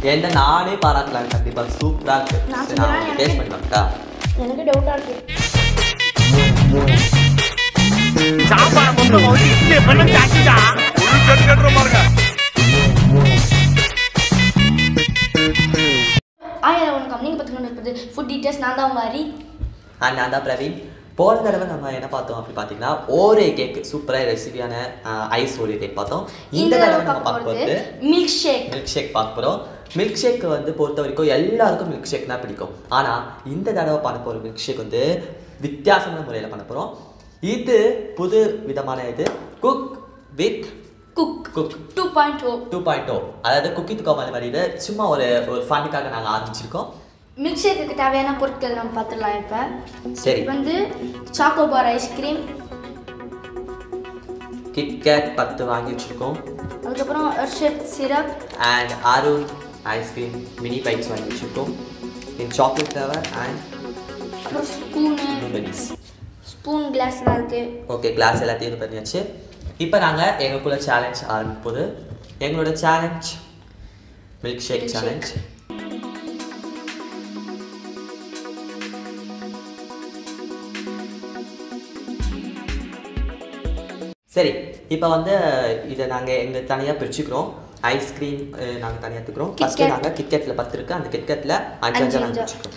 என்ன நானே பாராட்டலாம் கண்டிப்பா சூப்பரா இருக்கு நான் சரி, நான் சொல்றேன், டேஸ்ட் பண்ணி பார்க்கட்டா எனக்கு டவுட்டாக இருக்கு சாப்பாடு மட்டும் போது இட்லி பண்ண சாச்சிடா ஒரு கட்டு கட்டுற பாருங்க ஆயிரம் வணக்கம் நீங்கள் பார்த்துக்கணும் இருப்பது ஃபுட் டீட்டெயில்ஸ் நான் தான் உங்கள் ஹரி ஆ நான் தான் பிரவீன் போன தடவை நம்ம என்ன பார்த்தோம் அப்படி பார்த்தீங்கன்னா ஓரே கேக் சூப்பராக ரெசிபியான ஐஸ் ஓரே கேக் பார்த்தோம் இந்த தடவை நம்ம பார்க்க போகிறது மில்க் ஷேக் மில்க் ஷேக் பார்க்க போகிறோம் மில்க் ஷேக் வந்து பொறுத்த வரைக்கும் எல்லாருக்கும் மில்க் ஷேக் தான் பிடிக்கும் ஆனால் இந்த தடவை பண்ண போகிற மில்க் ஷேக் வந்து வித்தியாசமான முறையில் பண்ண போகிறோம் இது புது விதமான இது cook with cook cook two point o two point o அதாவது குக்கிங் கோமாளி மாதிரி இது சும்மா ஒரு ஒரு ஃபண்டுக்காக நாங்கள் ஆரம்பிச்சிருக்கோம் மில்க் ஷேக்குக்கு தேவையான பொருட்கள் நம்ம பார்த்துடலாம் இப்போ சரி வந்து சாக்கோபார் ஐஸ்கிரீம் கிட்கேட் பத்து வாங்கி வச்சுருக்கோம் அதுக்கப்புறம் எர்ஷெட் சிரப் அண்ட் ஆறு ஐஸ்கிரீம் மினி பைட்ஸ் வாங்கி வச்சுருக்கோம் இன் சாக்லேட் ஃப்ளேவர் அண்ட் அப்புறம் ஸ்பூனு ப்ளூபெரிஸ் ஸ்பூன் கிளாஸ்லாம் இருக்குது ஓகே கிளாஸ் எல்லாத்தையும் இது பண்ணியாச்சு இப்போ நாங்கள் எங்களுக்குள்ள சேலஞ்ச் ஆரம்பிப்போது எங்களோட challenge milkshake Milkshake. Challenge சரி இப்போ வந்து இதை நாங்கள் எங்கள் தனியாக பிரிச்சுக்கிறோம் ஐஸ்கிரீம் நாங்கள் தனியாக எடுத்துக்கிறோம் ஃபஸ்ட்டு KitKat. நாங்கள் கிட்கெட்டில் பத்து இருக்குது அந்த கிட்கெட்டில் அஞ்சு அஞ்சு அஞ்சு நாங்கள் அஞ்சா. பிரிச்சுக்கிறோம்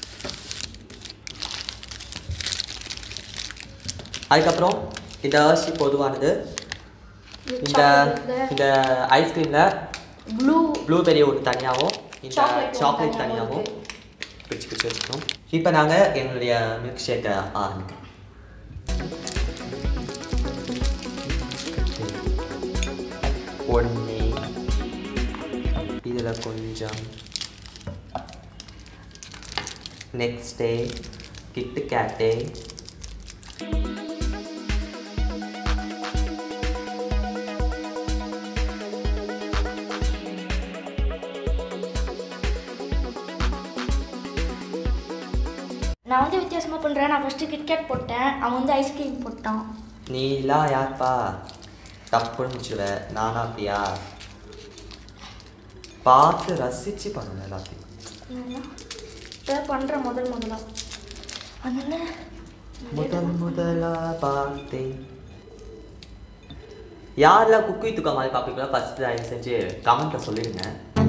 அதுக்கப்புறம் இந்த அரிசி பொதுவானது இந்த இந்த ஐஸ்கிரீமில் ப்ளூ ப்ளூபெரி ஒன்று தனியாகவும் இந்த Chocolate ஒண்ணு சாக்லேட் தனியாவும் தனியாகவும் பிரிச்சு பிரிச்சு வச்சுக்கணும் இப்போ நாங்கள் எங்களுடைய மில்க் ஷேக்கை ஆரம்பிக்கிறோம் ஒன்று இதில் கொஞ்சம் நெக்ஸ்ட் டே கிட்டு கேட்டே நான் வந்து வித்தியாசமாக பண்ணுறேன் நான் ஃபஸ்ட்டு கிட்கேட் போட்டேன் அவன் வந்து ஐஸ்கிரீம் போட்டான் நீலாம் யார்ப்பா தப்புன்னு முடிச்சுடுவ நானா அப்படியா பார்த்து ரசிச்சு பண்ணணும் எல்லாத்தையும் இப்போ பண்ணுற முதல் முதலா அதனால முதல் முதலா பார்த்தேன் யாரெல்லாம் குக்கி துக்கா மாதிரி பார்ப்பீங்களா ஃபர்ஸ்ட் தயவு செஞ்சு கமெண்ட்ல சொல்லிடுங்க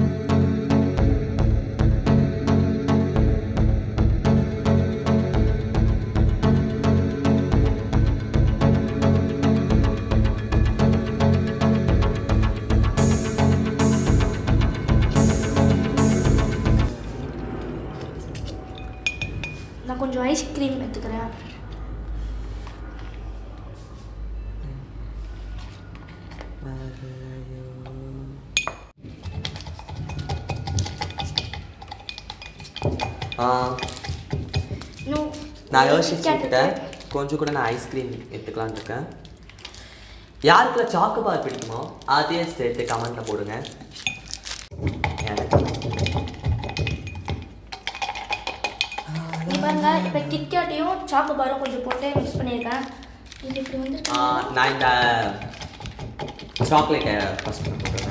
நான் கொஞ்சம் ஐஸ்கிரீம் எடுத்துக்கிறேன் ஆ, இன்னும் நான் யோசிச்சு KitKat விட்டேன் கொஞ்சம் கூட நான் ஐஸ்கிரீம் எடுத்துக்கலாம்னு இருக்கேன் யாருக்குள்ள சாக்கு பார் பிடிக்குமோ அதையே சேர்த்து கமெண்ட்ல போடுங்க எனக்கு நீ பாருங்க இப்போ கிட்கேட்டையும் சாக்கோபாரும் கொஞ்சம் போட்டு மிக்ஸ் பண்ணியிருக்கேன் இது இப்படி வந்து ஆ, நான் இந்த சாக்லேட்டை ஃபஸ்ட் போட்டுறேன்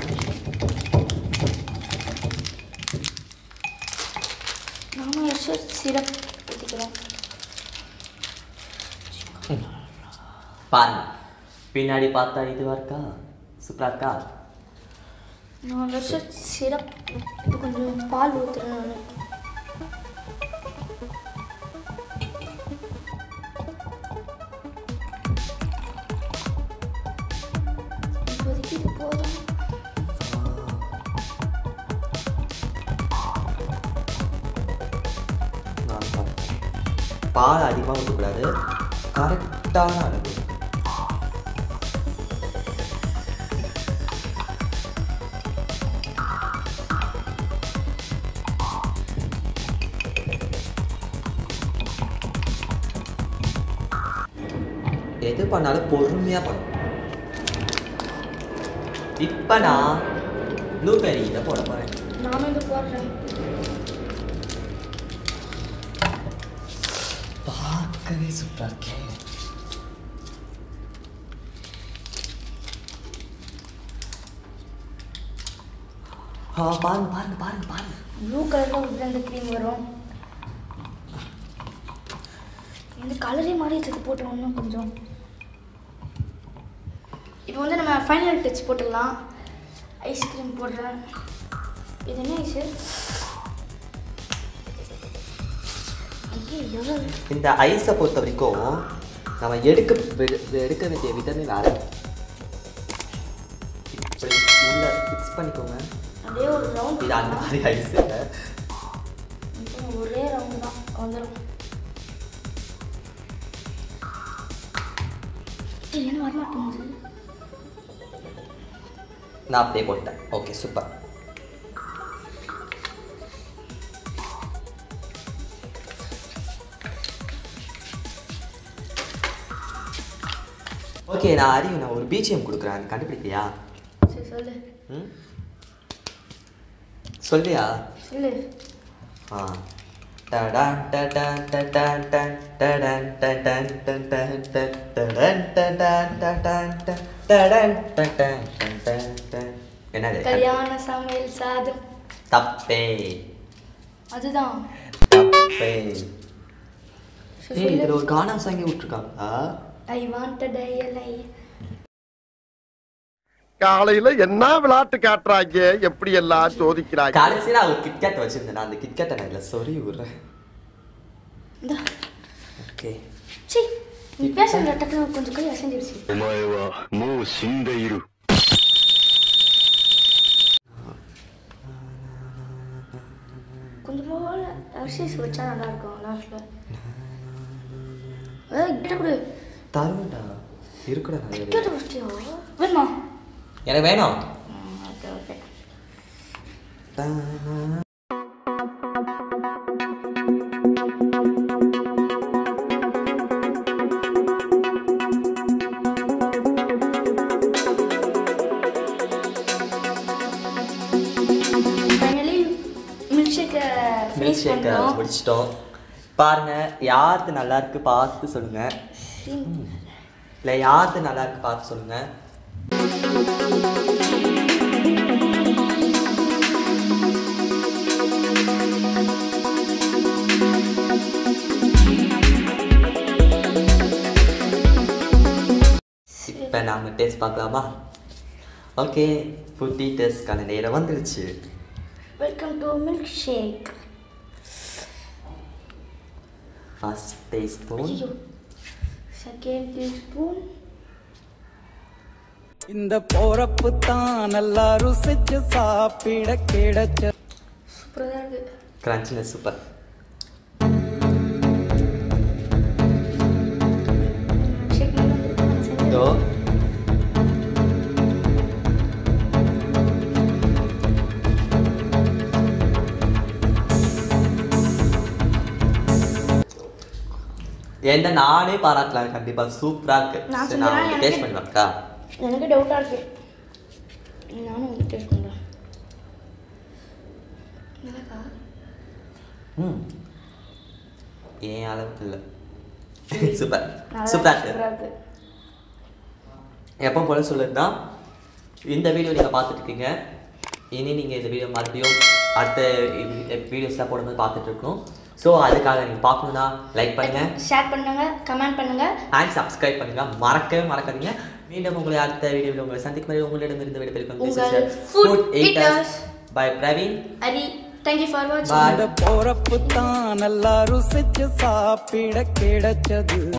நானும் எர்ஷெட் சிரப் ஊற்றிக்கிறேன் பாருங்க பின்னாடி பார்த்தா இதுவா இருக்கா சூப்பரா இருக்கா நான் எர்ஷெட் சிரப் இப்போ கொஞ்சம் பால் ஊற்றுறேன் நான் இப்போதைக்கு இது போதும் நான் பார்த்தேன். பால் அதிகமாக ஊற்றக்கூடாது கரெக்டான அளவு எது பண்ணாலும் பொறுமையாக பண்ணும் இப்போ நான் ப்ளூபெரி இதை போட போகிறேன் நானும் இது போடுறேன் பார்க்கவே சூப்பராக இருக்கே ஆ பாருங்க பாருங்க பாருங்க பாருங்க ப்ளூ கலரில் உள்ள அந்த க்ரீம் வரும் இந்த கலரே மாறிடுச்சு இது போட்டு இன்னும் கொஞ்சம் இப்போ வந்து நம்ம ஃபைனல் டச் போட்டுடலாம் ஐஸ்கிரீம் போடுறேன் இது என்ன ஐஸு ஐயோ எவ்வளோ இந்த ஐஸை பொறுத்த வரைக்கும் நம்ம எடுக்க வெ- எடுக்க வேண்டிய விதமே வேற இப்படி உள்ள ஃபிக்ஸ் பண்ணிக்கோங்க அப்படியே ஒரு ரவுண்ட் இது அந்த மாதிரி ஐஸ் இல்லை ஒரே ரவுண்ட் தான் வந்துடும் ஏன் வரமாட்டேங்குது நான் அப்படியே போட்டேன் ஓகே சூப்பர் ஓகே நான் அறிவு நான் ஒரு பிஜிஎம் கொடுக்குறேன் அது கண்டுபிடிப்பியா சரி சொல்லு ம் சொல்லியா சொல்லு ஆ டடான் டடான் டடான் டன் டடான் டடான் டன் டன் டன் டடான் டடான் டடான் டன் டடான் டடான் டன் டன் டன். என்னது கல்யாண சமையல் சாதம் தப்பே அதுதான் தப்பே சரி, ஏய் இதுல சொல்லு ஒரு கானா சாங்கி விட்டுருக்காங்களா ஐ வாண்ட் டயலை காலையில என்ன விளையாட்டு காட்டுறாங்க எப்படி எல்லாம் சோதிக்கிறாங்க கடைசியில் நான் ஒரு கிட்கேட் வச்சிருந்தேன் நான் அந்த கிட்கேட்டை நான் இதில் சொறி விடுறேன் இந்த ஓகே சி நீ பேசுகிற டக்குனு கொஞ்சம் கை அசைஞ்சிருச்சு お前はもう死んでいる。 கொஞ்சம் போல அரிசி வச்சா நல்லா இருக்கும் லாஸ்ட்டில் ஏய் கிட்ட கொடு தருவேன்டா இருக்குடா நிறைய கேட்டு ஃபஸ்ட்டியோ வேணுமா எனக்கு வேணும் ஓகே ஓகே ஃபைனலி மில்க் ஷேக்கை மில்க் ஃபினிஷ் ஷேக்கை பண்ணுறோம் முடிச்சிட்டோம் பாருங்க யாருக்கு நல்லா இருக்கு பார்த்து சொல்லுங்க இல்லை யாருக்கு நல்லா இருக்கு பார்த்து சொல்லுங்க இப்போ நாம டேஸ்ட் பார்க்கலாமா ஓகே ஃபுட்டி டேஸ்ட்கான நேரம் வந்துருச்சு welcome to milkshake first teaspoon ஐயோ செகண்ட் டீஸ்பூன் இந்த போறப்பு தான் நல்லா ருசிச்சு சாப்பிட கிடைச்ச சூப்பராக தான் இருக்குது கிரன்ச்சினஸ் சூப்பர் ஷேக் நல்லா இருக்கு இதோ என்ன நானே பாராட்டலாம் கண்டிப்பா சூப்பரா இருக்கு நான் சரி, நான் செஞ்சேனா வந்து எனக்கு- டேஸ்ட் பண்ணி பார்க்கா எனக்கு டவுட்டாக இருக்கு நானும் வந்து டேஸ்ட் பண்ணுறேன் நல்லாக்கா ம் ஏன் அளவுக்கு இல்லை சூப்பர் நல்லா சூப்பரா இருக்கு சூப்பராக இருக்கு எப்போ போல சொல்லுறது இந்த வீடியோ நீங்கள் பார்த்துட்டு இருக்கீங்க இனி நீங்கள் இந்த வீடியோ மறுபடியும் அடுத்த வீடியோஸ்லாம் போடும்போது பார்த்துட்டு இருக்கணும் ஸோ அதுக்காக நீங்கள் பார்க்கணுன்னா லைக் பண்ணுங்கள் ஷேர் பண்ணுங்க கமெண்ட் பண்ணுங்க அண்ட் சப்ஸ்கிரைப் பண்ணுங்க மறக்கவே மறக்காதீங்க மீண்டும் உங்களை அடுத்த வீடியோவில் உங்களை சந்திக்கும் வரை உங்களிடமிருந்து விடைபெறும் உங்கள் food eaters. Bye Praveen Hari thank you for வாட்சிங் Bye. இந்த போறப்பு தான் நல்லா ருசிச்சு சாப்பிட கிடைச்சது